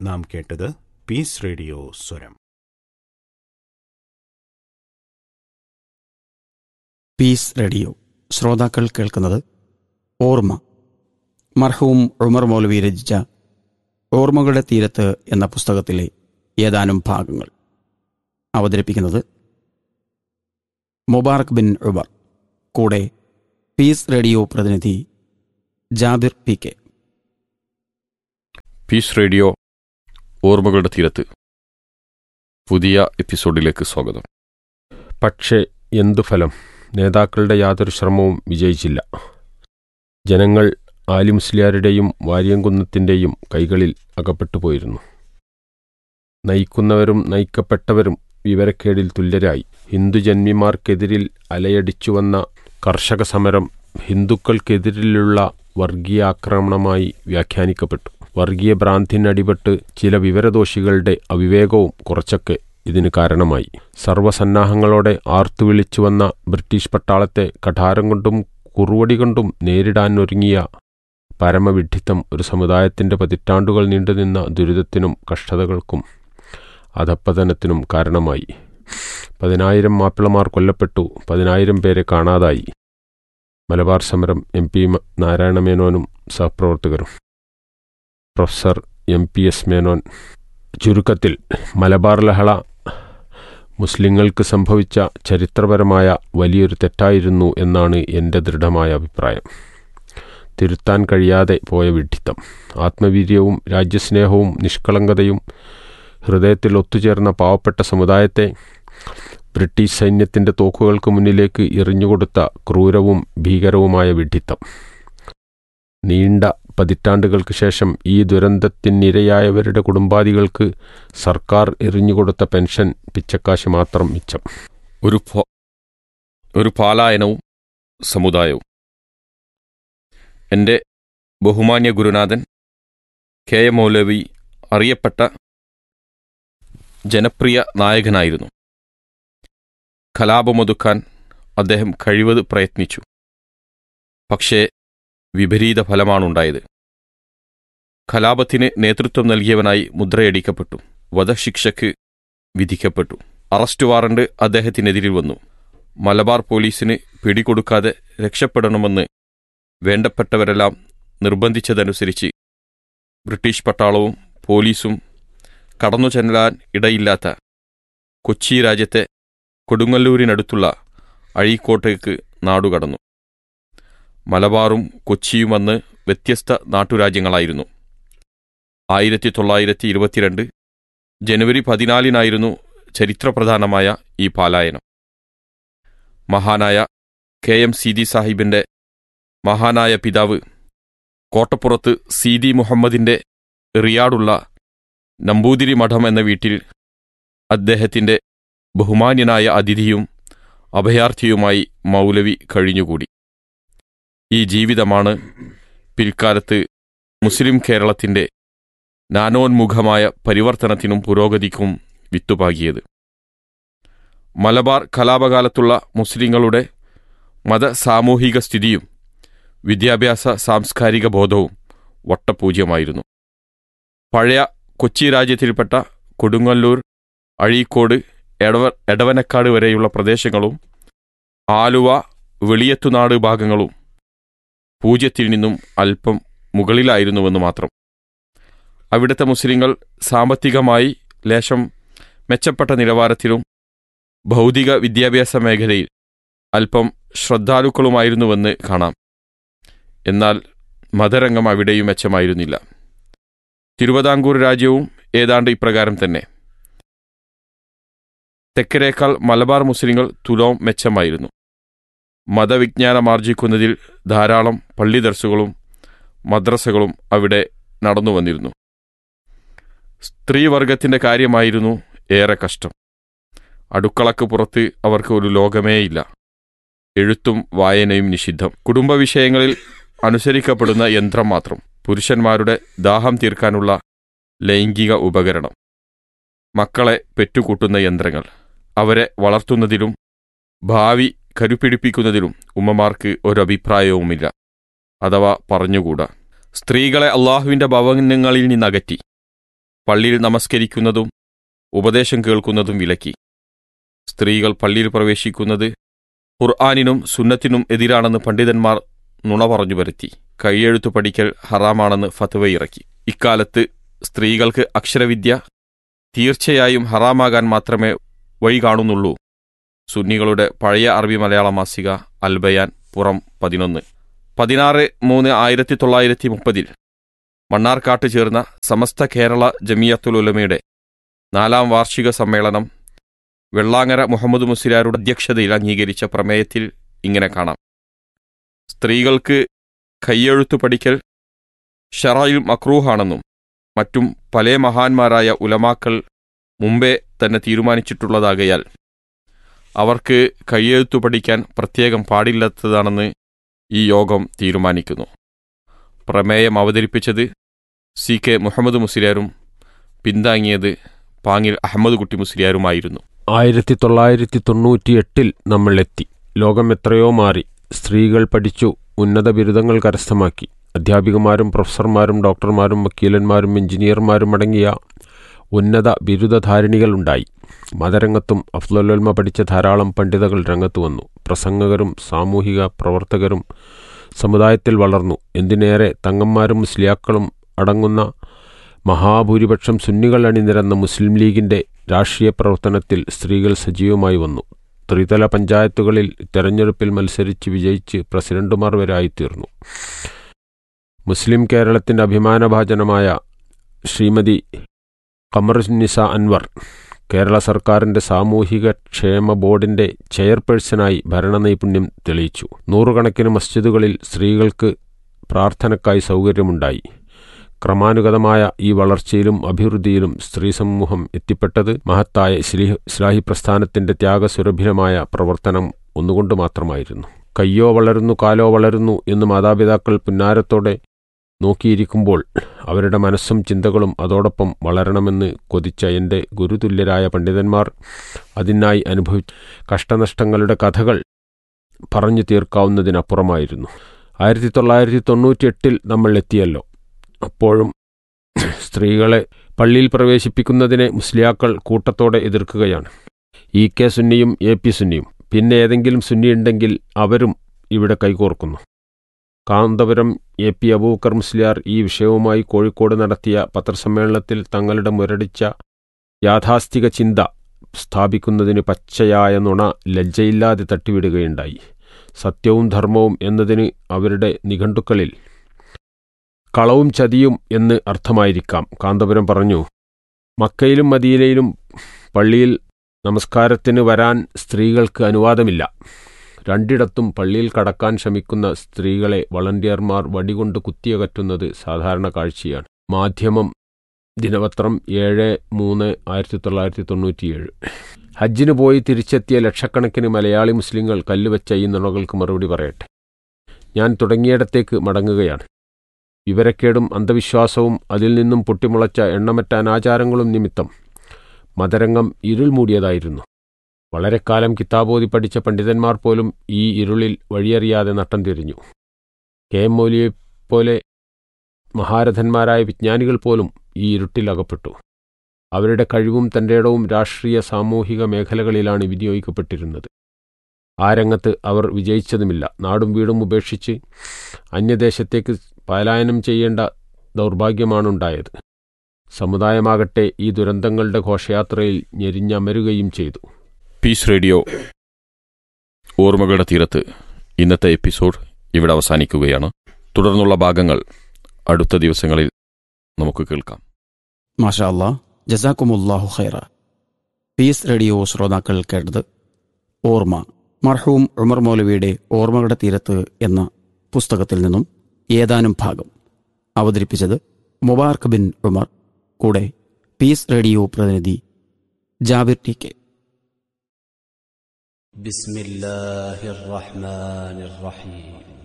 നാം കേട്ടത് peace radio സ്വരം പീസ് റേഡിയോ ശ്രോതാക്കൾ കേൾക്കുന്നത് ഓർമ്മ മർഹൂം ഉമർ മൗലവി രചിച്ച ഓർമ്മകളുടെ തീരത്ത് എന്ന പുസ്തകത്തിലെ ഏതാനും ഭാഗങ്ങൾ അവതരിപ്പിക്കുന്നത് മുബാറക് ബിൻ ഉമർ കൂടെ പീസ് റേഡിയോ പ്രതിനിധി Jabir P K peace radio ഓർമ്മകളുടെ തീരത്ത് പുതിയ എപ്പിസോഡിലേക്ക് സ്വാഗതം പക്ഷേ എന്തു ഫലം നേതാക്കളുടെ യാതൊരു ശ്രമവും വിജയിച്ചില്ല ജനങ്ങൾ ആലിമുസ്ലിയാരുടെയും വാര്യംകുന്നത്തിൻ്റെയും കൈകളിൽ അകപ്പെട്ടു പോയിരുന്നു നയിക്കുന്നവരും നയിക്കപ്പെട്ടവരും വിവരക്കേടിൽ തുല്യരായി ഹിന്ദുജന്മിമാർക്കെതിരിൽ അലയടിച്ചുവന്ന കർഷക സമരം ഹിന്ദുക്കൾക്കെതിരിലുള്ള വർഗീയ ആക്രമണമായി വ്യാഖ്യാനിക്കപ്പെട്ടു വർഗീയ ഭ്രാന്തിനടിപെട്ട് ചില വിവരദോഷികളുടെ അവിവേകവും കുറച്ചൊക്കെ ഇതിന് കാരണമായി സർവ്വസന്നാഹങ്ങളോടെ ആർത്തുവിളിച്ചു വന്ന ബ്രിട്ടീഷ് പട്ടാളത്തെ കഠാരം കൊണ്ടും കുറുവടി കൊണ്ടും നേരിടാൻ ഒരുങ്ങിയ പരമവിഡ്ഢിത്തം ഒരു സമുദായത്തിന്റെ പതിറ്റാണ്ടുകൾ നീണ്ടുനിന്ന ദുരിതത്തിനും കഷ്ടതകൾക്കും അധപ്പതനത്തിനും കാരണമായി പതിനായിരം മാപ്പിളമാർ കൊല്ലപ്പെട്ടു പതിനായിരം പേരെ കാണാതായി മലബാർ സമരം എം പി നാരായണമേനോനും സഹപ്രവർത്തകരും professor M P S Menon ചുരുക്കത്തിൽ മലബാർ ലഹള മുസ്ലിങ്ങൾക്ക് സംഭവിച്ച ചരിത്രപരമായ വലിയൊരു തെറ്റായിരുന്നു എന്നാണ് എൻ്റെ ദൃഢമായ അഭിപ്രായം തിരുത്താൻ കഴിയാതെ പോയ വിഡ്ഢിത്തം ആത്മവീര്യവും രാജ്യസ്നേഹവും നിഷ്കളങ്കതയും ഹൃദയത്തിൽ ഒത്തുചേർന്ന പാവപ്പെട്ട സമുദായത്തെ ബ്രിട്ടീഷ് സൈന്യത്തിൻ്റെ തോക്കുകൾക്ക് മുന്നിലേക്ക് എറിഞ്ഞുകൊടുത്ത ക്രൂരവും ഭീകരവുമായ വിഡ്ഢിത്തം നീണ്ട പതിറ്റാണ്ടുകൾക്ക് ശേഷം ഈ ദുരന്തത്തിനിരയായവരുടെ കുടുംബാദികൾക്ക് സർക്കാർ എറിഞ്ഞുകൊടുത്ത പെൻഷൻ പിച്ചക്കാശ് മാത്രം മിച്ചം ഒരു ഫ- ഒരു പാലായനവും സമുദായവും എൻ്റെ ബഹുമാന്യ ഗുരുനാഥൻ കെ എം മൗലവി അറിയപ്പെട്ട ജനപ്രിയ നായകനായിരുന്നു കലാപമൊതുക്കാൻ അദ്ദേഹം കഴിവത് പ്രയത്നിച്ചു പക്ഷേ വിപരീത ഫലമാണുണ്ടായത് കലാപത്തിന് നേതൃത്വം നൽകിയവനായി മുദ്രയടിക്കപ്പെട്ടു വധശിക്ഷയ്ക്ക് വിധിക്കപ്പെട്ടു അറസ്റ്റ് വാറണ്ട് അദ്ദേഹത്തിനെതിരിൽ വന്നു മലബാർ പോലീസിന് പിടികൊടുക്കാതെ രക്ഷപ്പെടണമെന്ന് വേണ്ടപ്പെട്ടവരെല്ലാം നിർബന്ധിച്ചതനുസരിച്ച് ബ്രിട്ടീഷ് പട്ടാളവും പോലീസും കടന്നു ചെല്ലാൻ ഇടയില്ലാത്ത കൊച്ചി രാജ്യത്തെ കൊടുങ്ങല്ലൂരിനടുത്തുള്ള അഴീക്കോട്ടേക്ക് നാടുകടന്നു മലബാറും കൊച്ചിയും അന്ന് വ്യത്യസ്ത നാട്ടുരാജ്യങ്ങളായിരുന്നു ആയിരത്തി തൊള്ളായിരത്തി ഇരുപത്തിരണ്ട് ജനുവരി പതിനാലിനായിരുന്നു ചരിത്രപ്രധാനമായ ഈ പാലായനം മഹാനായ കെ എം സീതി സാഹിബിന്റെ മഹാനായ പിതാവ് കോട്ടപ്പുറത്ത് സീതി മുഹമ്മദിന്റെ റിയാഡുള്ള നമ്പൂതിരി മഠം എന്ന വീട്ടിൽ അദ്ദേഹത്തിന്റെ ബഹുമാന്യനായ അതിഥിയും അഭയാർത്ഥിയുമായി മൗലവി കഴിഞ്ഞുകൂടി ഈ ജീവിതമാണ് പിൽക്കാലത്ത് മുസ്ലിം കേരളത്തിന്റെ നാനോന്മുഖമായ പരിവർത്തനത്തിനും പുരോഗതിക്കും വിത്തുപാകിയത് മലബാർ കലാപകാലത്തുള്ള മുസ്ലിങ്ങളുടെ മത സാമൂഹിക സ്ഥിതിയും വിദ്യാഭ്യാസ സാംസ്കാരിക ബോധവും വട്ടപൂജ്യമായിരുന്നു പഴയ കൊച്ചി രാജ്യത്തിൽപ്പെട്ട കൊടുങ്ങല്ലൂർ അഴീക്കോട് എടവ എടവനക്കാട് വരെയുള്ള പ്രദേശങ്ങളും ആലുവ വെളിയത്തുനാട് ഭാഗങ്ങളും പൂജ്യത്തിൽ നിന്നും അല്പം മുകളിലായിരുന്നുവെന്ന് മാത്രം അവിടുത്തെ മുസ്ലിങ്ങൾ സാമ്പത്തികമായി ലേശം മെച്ചപ്പെട്ട നിലവാരത്തിലും ഭൗതിക വിദ്യാഭ്യാസ മേഖലയിൽ അല്പം ശ്രദ്ധാലുക്കളുമായിരുന്നുവെന്ന് കാണാം എന്നാൽ മതരംഗം അവിടെയും മെച്ചമായിരുന്നില്ല തിരുവിതാംകൂർ രാജ്യവും ഏതാണ്ട് ഇപ്രകാരം തന്നെ തെക്കരേക്കാൾ മലബാർ മുസ്ലിങ്ങൾ തുലോം മെച്ചമായിരുന്നു മതവിജ്ഞാനം ആർജിക്കുന്നതിൽ ധാരാളം പള്ളി ദർസുകളും മദ്രസകളും അവിടെ നടന്നു വന്നിരുന്നു സ്ത്രീവർഗത്തിന്റെ കാര്യമായിരുന്നു ഏറെ കഷ്ടം അടുക്കളക്ക് പുറത്ത് അവർക്ക് ഒരു ലോകമേയില്ല എഴുത്തും വായനയും നിഷിദ്ധം കുടുംബവിഷയങ്ങളിൽ അനുസരിക്കപ്പെടുന്ന യന്ത്രം മാത്രം പുരുഷന്മാരുടെ ദാഹം തീർക്കാനുള്ള ലൈംഗിക ഉപകരണം മക്കളെ പെറ്റുകൂട്ടുന്ന യന്ത്രങ്ങൾ അവരെ വളർത്തുന്നതിലും ഭാവി കരുപിടിപ്പിക്കുന്നതിലും ഉമ്മമാർക്ക് ഒരഭിപ്രായവുമില്ല അഥവാ പറഞ്ഞുകൂടാ സ്ത്രീകളെ അള്ളാഹുവിന്റെ ഭവനങ്ങളിൽ നിന്നകറ്റി പള്ളിയിൽ നമസ്കരിക്കുന്നതും ഉപദേശം കേൾക്കുന്നതും വിലക്കി സ്ത്രീകൾ പള്ളിയിൽ പ്രവേശിക്കുന്നത് ഖുർആാനിനും സുന്നത്തിനും എതിരാണെന്ന് പണ്ഡിതന്മാർ നുണ പറഞ്ഞു വരുത്തി കൈയെഴുത്തു പഠിക്കൽ ഹറാമാണെന്ന് ഫത്വയിറക്കി ഇക്കാലത്ത് സ്ത്രീകൾക്ക് അക്ഷരവിദ്യ തീർച്ചയായും ഹറാമാകാൻ മാത്രമേ വഴി കാണുന്നുള്ളൂ സുന്നികളുടെ പഴയ അറബി മലയാള മാസിക അൽബയാൻ പുറം പതിനൊന്ന് പതിനാറ് മൂന്ന് ആയിരത്തി തൊള്ളായിരത്തി മുപ്പതിൽ മണ്ണാർക്കാട്ട് ചേർന്ന സമസ്ത കേരള ജമിയത്തുൽ ഉലമയുടെ നാലാം വാർഷിക സമ്മേളനം വെള്ളാങ്ങര മുഹമ്മദ് മുസ്ലിയാരുടെ അധ്യക്ഷതയിൽ അംഗീകരിച്ച പ്രമേയത്തിൽ ഇങ്ങനെ കാണാം സ്ത്രീകൾക്ക് കയ്യെഴുത്തു പഠിക്കൽ ഷറായിൽ മക്രൂഹാണെന്നും മറ്റും പല മഹാന്മാരായ ഉലമാക്കൾ മുമ്പേ തന്നെ തീരുമാനിച്ചിട്ടുള്ളതാകയാൽ അവർക്ക് കയ്യെഴുത്തു പഠിക്കാൻ പ്രത്യേകം പാടില്ലാത്തതാണെന്ന് ഈ യോഗം തീരുമാനിക്കുന്നു പ്രമേയം അവതരിപ്പിച്ചത് സി കെ മുഹമ്മദ് മുസ്ലിയാരും പിന്താങ്ങിയത് പാങ്ങിൽ അഹമ്മദ് കുട്ടി മുസ്ലിയാരുമായിരുന്നു ആയിരത്തി തൊള്ളായിരത്തി തൊണ്ണൂറ്റിയെട്ടിൽ നമ്മൾ എത്തി ലോകം എത്രയോ മാറി സ്ത്രീകൾ പഠിച്ചു ഉന്നത ബിരുദങ്ങൾ കരസ്ഥമാക്കി അധ്യാപികമാരും പ്രൊഫസർമാരും ഡോക്ടർമാരും വക്കീലന്മാരും എഞ്ചിനീയർമാരും അടങ്ങിയ ഉന്നത ബിരുദധാരിണികളുണ്ടായി മതരംഗത്തും അഫ്ലുൽമ പഠിച്ച ധാരാളം പണ്ഡിതകൾ രംഗത്തു വന്നു പ്രസംഗകരും സാമൂഹിക പ്രവർത്തകരും സമുദായത്തിൽ വളർന്നു എന്തിനേറെ തങ്ങന്മാരും മുസ്ലിയാക്കളും അടങ്ങുന്ന മഹാഭൂരിപക്ഷം സുന്നികൾ അണിനിരന്ന മുസ്ലിം ലീഗിന്റെ രാഷ്ട്രീയ പ്രവർത്തനത്തിൽ സ്ത്രീകൾ സജീവമായി വന്നു ത്രിതല പഞ്ചായത്തുകളിൽ തെരഞ്ഞെടുപ്പിൽ മത്സരിച്ച് വിജയിച്ച് പ്രസിഡന്റുമാർ വരെ ആയിത്തീർന്നു മുസ്ലിം കേരളത്തിന്റെ അഭിമാനഭാജനമായ ശ്രീമതി ഖമറുന്നിസ അൻവർ കേരള സർക്കാരിന്റെ സാമൂഹിക ക്ഷേമ ബോർഡിന്റെ ചെയർപേഴ്സണായി ഭരണനൈപുണ്യം തെളിയിച്ചു നൂറുകണക്കിന് മസ്ജിദുകളിൽ സ്ത്രീകൾക്ക് പ്രാർത്ഥനയ്ക്കായി സൗകര്യമുണ്ടായി ക്രമാനുഗതമായ ഈ വളർച്ചയിലും അഭിവൃദ്ധിയിലും സ്ത്രീ സമൂഹം എത്തിപ്പെട്ടത് മഹത്തായ ഇസ്ലീ- ഇസ്ലാഹി പ്രസ്ഥാനത്തിന്റെ ത്യാഗസുരഭിലമായ പ്രവർത്തനം ഒന്നുകൊണ്ട് മാത്രമായിരുന്നു കയ്യോ വളരുന്നു കാലോ വളരുന്നു എന്ന് മാതാപിതാക്കൾ പുന്നാരത്തോടെ നോക്കിയിരിക്കുമ്പോൾ അവരുടെ മനസ്സും ചിന്തകളും അതോടൊപ്പം വളരണമെന്ന് കൊതിച്ച എൻ്റെ ഗുരുതുല്യരായ പണ്ഡിതന്മാർ അതിനായി അനുഭവിച്ച കഷ്ടനഷ്ടങ്ങളുടെ കഥകൾ പറഞ്ഞു തീർക്കാവുന്നതിനപ്പുറമായിരുന്നു ആയിരത്തി തൊള്ളായിരത്തി തൊണ്ണൂറ്റിയെട്ടിൽ നമ്മൾ എത്തിയല്ലോ അപ്പോഴും സ്ത്രീകളെ പള്ളിയിൽ പ്രവേശിപ്പിക്കുന്നതിനെ മുസ്ലിയാക്കൾ കൂട്ടത്തോടെ എതിർക്കുകയാണ് ഇ കെ സുന്നിയും എ പി സുന്നിയും പിന്നെ ഏതെങ്കിലും സുന്നി ഉണ്ടെങ്കിൽ അവരും ഇവിടെ കൈകോർക്കുന്നു കാന്തപുരം എ പി അബൂക്കർ മുസ്ലിയാർ ഈ വിഷയവുമായി കോഴിക്കോട് നടത്തിയ പത്രസമ്മേളനത്തിൽ തങ്ങളുടെ മുരടിച്ച യാഥാസ്ഥിക ചിന്ത സ്ഥാപിക്കുന്നതിന് പച്ചയായ നുണ ലജ്ജയില്ലാതെ തട്ടിവിടുകയുണ്ടായി സത്യവും ധർമ്മവും എന്നതിന് അവരുടെ നിഘണ്ടുക്കളിൽ കളവും ചതിയും എന്ന് അർത്ഥമായിരിക്കാം കാന്തപുരം പറഞ്ഞു മക്കയിലും മദീനയിലും പള്ളിയിൽ നമസ്കാരത്തിന് വരാൻ സ്ത്രീകൾക്ക് അനുവാദമില്ല രണ്ടിടത്തും പള്ളിയിൽ കടക്കാൻ ശ്രമിക്കുന്ന സ്ത്രീകളെ വളണ്ടിയർമാർ വടികൊണ്ട് കുത്തിയകറ്റുന്നത് സാധാരണ കാഴ്ചയാണ് മാധ്യമം ദിനപത്രം ഏഴ് മൂന്ന് ആയിരത്തി തൊള്ളായിരത്തി തൊണ്ണൂറ്റിയേഴ് ഹജ്ജിന് പോയി തിരിച്ചെത്തിയ ലക്ഷക്കണക്കിന് മലയാളി മുസ്ലിങ്ങൾ കല്ലുവെച്ച ഈ നുണകൾക്ക് മറുപടി പറയട്ടെ ഞാൻ തുടങ്ങിയിടത്തേക്ക് മടങ്ങുകയാണ് വിവരക്കേടും അന്ധവിശ്വാസവും അതിൽ നിന്നും പൊട്ടിമുളച്ച എണ്ണമറ്റ അനാചാരങ്ങളും നിമിത്തം മതരംഗം ഇരുൾ മൂടിയതായിരുന്നു വളരെക്കാലം കിതാബോധി പഠിച്ച പണ്ഡിതന്മാർ പോലും ഈ ഇരുളിൽ വഴിയറിയാതെ നട്ടം തിരിഞ്ഞു കെ എം മൗലിയെപ്പോലെ മഹാരഥന്മാരായ വിജ്ഞാനികൾ പോലും ഈ ഇരുട്ടിൽ അകപ്പെട്ടു അവരുടെ കഴിവും തൻ്റെ ഇടവും രാഷ്ട്രീയ സാമൂഹിക മേഖലകളിലാണ് വിനിയോഗിക്കപ്പെട്ടിരുന്നത് ആ രംഗത്ത് അവർ വിജയിച്ചതുമില്ല നാടും വീടും ഉപേക്ഷിച്ച് അന്യദേശത്തേക്ക് പലായനം ചെയ്യേണ്ട ദൗർഭാഗ്യമാണുണ്ടായത് സമുദായമാകട്ടെ ഈ ദുരന്തങ്ങളുടെ ഘോഷയാത്രയിൽ ഞെരിഞ്ഞമരുകയും ചെയ്തു പീസ് റേഡിയോ ഓർമ്മകളുടെ തീരത്ത് ഇന്നത്തെ എപ്പിസോഡ് ഇവിടെ അവസാനിക്കുകയാണ് തുടർന്നുള്ള ഭാഗങ്ങൾ അടുത്ത ദിവസങ്ങളിൽ നമുക്ക് കേൾക്കാം മാഷാ അല്ലാ ജസാക്കുമുല്ലാഹു ഖൈറ പീസ് റേഡിയോ ശ്രോതാക്കൾ കേട്ടത് ഓർമ്മ മർഹൂം ഉമർ മൗലവിയുടെ ഓർമ്മകളുടെ തീരത്ത് എന്ന പുസ്തകത്തിൽ നിന്നും ഏതാനും ഭാഗം അവതരിപ്പിച്ചത് മുബാർക്ക് ബിൻ ഉമർ കൂടെ പീസ് റേഡിയോ പ്രതിനിധി ജാബിർ ടി കെ بسم الله الرحمن الرحيم